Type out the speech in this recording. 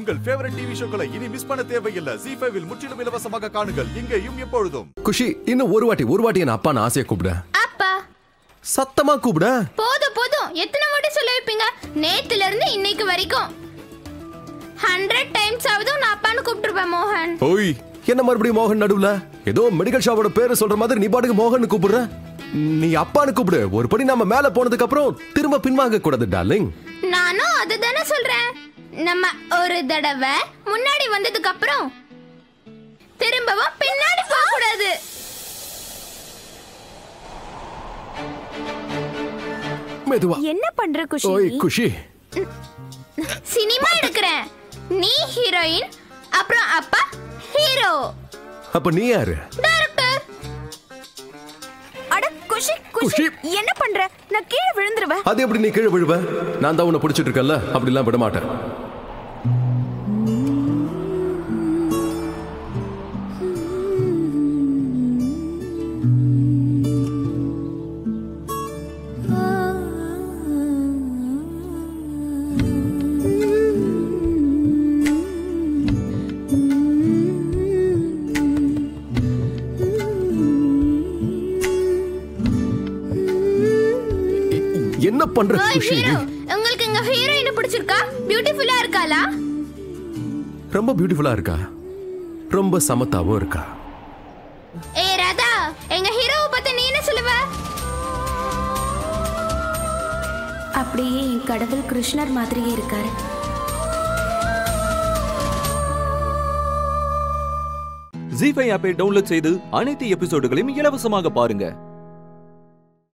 உங்கள் favourite TV ஷோக்களை இனி miss பண்ண தேவையில்லை ஜி ஃபைவில் முற்றிலும் இலவசமாக காணுங்கள் இங்கேயும் எப்பொழுதும் குஷி இன்னும் ஒரு வாட்டி ஒரு வாட்டி என்ன அப்பா நான் ஆசையை கூப்பிட அப்பா சத்தமா கூப்பிட போதும் போதும் எத்தனை வாட்டி சொல்ல வைப்பீங்க நேத்துல இருந்து இன்னைக்கு வரைக்கும் ஹண்ட்ரட் டைம்ஸ் ஆவது நான் அப்பான்னு கூப்பிட்டுருப்பேன் மோகன் ஓய் என்ன மறுபடியும் மோகன் நடுவுல ஏதோ மெடிக்கல் ஷாப்போட பேரை சொல்ற மாதிரி நீ பாட்டுக்கு மோகன் கூப்பிடுற நீ அப்பான்னு கூப்பிடு ஒரு படி நாம மேல போனதுக்கு அப்புறம் திரும்ப பின்வாங்க கூடாது டார்லிங் நானும் அதுதானே சொல்றேன் நம்ம ஒரு தடவை முன்னாடி வந்ததுக்கு அப்புறம் திரும்பவும் பின்னாடி போக கூடாது மெதுவா என்ன பண்ற குஷி ஓய் நீ? குஷி சினிமா எடுக்கிறேன் நீ ஹீரோயின் அப்புறம் அப்பா ஹீரோ அப்ப நீ யாரு டைரக்டர் அட குஷி குஷி குஷி. என்ன பண்ற நான் கீழே விழுந்துருவேன் அது எப்படி நீ கீழே விழுவ நான் தான் உன்னை பிடிச்சிட்டு இருக்கேன்ல அப்படிலாம் விட மாட்டேன் என்ன பண்ற ஓய் குஷி ஹீரோ உங்களுக்கு எங்க ஹீரோயினை பிடிச்சிருக்கா பியூட்டிஃபுல்லா இருக்காளா ரொம்ப பியூட்டிஃபுல்லா இருக்கா ரொம்ப சமத்தாவும் இருக்கா ஏ ராதா எங்க ஹீரோவை பத்தி நீ என்ன சொல்லுவ அப்படியே என் கடவுள் கிருஷ்ணர் மாதிரியே இருக்காரு ஜி ஃபைவ் ஆப்பை டவுன்லோட் செய்து அனைத்து எபிசோடுகளையும் இலவசமாக பாருங்க